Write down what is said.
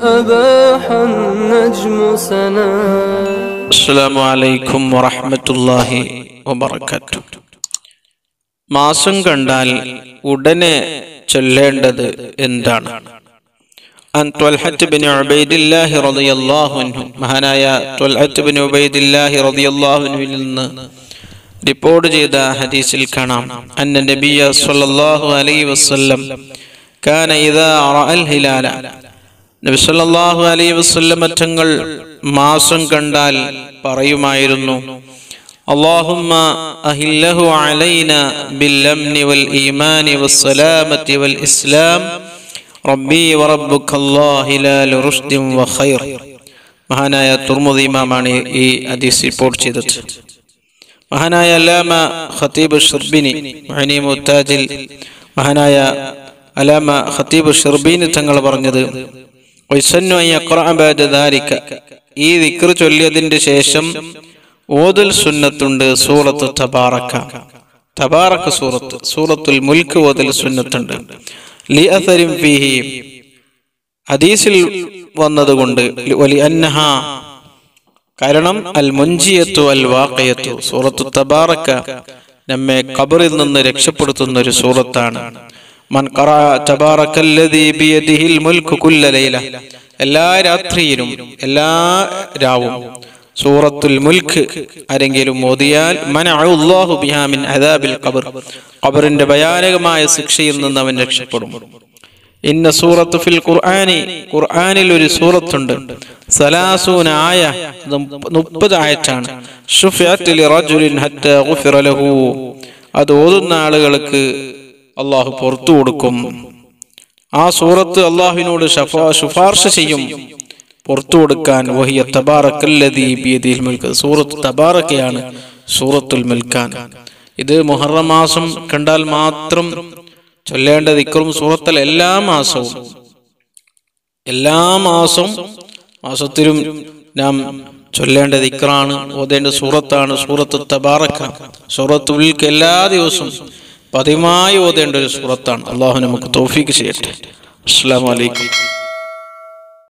أباح النجم سنا അസ്സലാമു അലൈക്കും വറഹ്മത്തുള്ളാഹി വബറകാത്തു മാസം കണ്ടാൽ ഉടനെ ചൊല്ലേണ്ടത് എന്താണ് അൻ ത്വൽഹത്ത് ബിൻ ഉബൈദില്ലാഹി റളിയല്ലാഹു അൻഹു മഹാനായ ത്വൽഹത്ത് ബിൻ ഉബൈദില്ലാഹി റളിയല്ലാഹു അൻഹുവിൽ നിന്ന് റിപ്പോർട്ട് ചെയ്ത ഹദീസിൽ കാണാം അന്ന നബിയ സ്വല്ലല്ലാഹു അലൈഹി വസല്ലം കാന ഇദാ റഅൽ ഹിലാല നബി സല്ലല്ലാഹു അലൈഹി വസല്ലം തങ്ങൾ മാസം കണ്ടാൽ പറയുമായിരുന്നു اللهم أهله علينا بالأمن والإيمان والسلامة والإسلام ربي وربك الله لا لرشد وخير മഹാനായ തുർമുദി ഇമാമാണ് ഈ ഹദീസ് റിപ്പോർട്ട് ചെയ്തത് മഹാനായ അലാമ ഖത്തീബ് ഷിർബിനി മഹനി മുത്താജിൽ മഹാനായ അലാമ ഖത്തീബ് ഷിർബീനി തങ്ങൾ പറഞ്ഞത് വൈസന്നു അൻ യഖ്റഅ ബഅദ ദാലിക ഈ ദിക്ർ ചൊല്ലിയതിന്റെ ശേഷം ഓതൽ സുന്നത്തുണ്ട് സൂറത്ത് തബാറക്ക തബാറക്ക സൂറത്ത് സൂറത്തുൽ മുൽക്ക് ഓതൽ സുന്നത്തുണ്ട് ലി അസരിൻ ഫീഹി ഹദീസിൽ വന്നതുകൊണ്ട് വലി അന്നഹ കാരണം അൽ മുഞ്ചിയത്തു അൽ വാഖയത്തു സൂറത്തു തബാറക്ക നമ്മെ ഖബറിൽ നിന്ന് രക്ഷപ്പെടുത്തുന്ന ഒരു സൂറത്താണ് മൻ ഖറഅ തബാറക്കല്ലദീ ബിയദിഹിൽ മുൽക്കു കുല്ല ലൈല എല്ലാ രാത്രിയിലും എല്ലാ രാവും സൂറത്തുൽ മുൽക്ക് ആരെങ്കിലും ഓതിയാൽ മനഅല്ലാഹു ബിഹാ മിൻ അദാബിൽ ഖബർ ഖബറിന്റെ ഭയാനകമായ ശിക്ഷയിൽ നിന്ന് അവൻ രക്ഷപ്പെടും ഇന്ന സൂറത്ത് ഫിൽ ഖുർആനി ഖുർആനിൽ ഒരു സൂറത്തുണ്ട് സലാസൂന ആയ അത് മുപ്പത് ആയറ്റാണ് ഷുഫിഅത്ത് ലിറജുലിൻ ഹത്താ ഗുഫിറ ലഹു അത് ഓതുന്ന ആളുകൾക്ക് അള്ളാഹു പുറത്തു കൊടുക്കും ആ സൂറത്ത് അള്ളാഹുവിനോട് ഷഫാ ശുപാർശ ചെയ്യും പുറത്തു കൊടുക്കാൻ വഹിയ തബാറക്കല്ലദീ ബിയദിൽ മുൽക്ക് സൂറത്ത് തബാറക്കയാണ് സൂറത്തുൽ മുൽക്കാൻ ഇത് മുഹറം മാസം കണ്ടാൽ മാത്രം ചൊല്ലേണ്ട ദിക്റും സൂറത്തൽ എല്ലാ മാസവും എല്ലാ മാസവും മാസത്തിലും നാം ചൊല്ലേണ്ട ദിക്റാണ് ഓതേണ്ട സൂറത്താണ് സൂറത്ത് തബാറക്ക സൂറത്ത് ഉൽക്ക് എല്ലാ ദിവസവും പതിവായി ഓതേണ്ട ഒരു സൂറത്താണ് അള്ളാഹു നമുക്ക് തോഫീക്ക് ചെയ്യട്ടെ അസ്സാം വലൈക്കും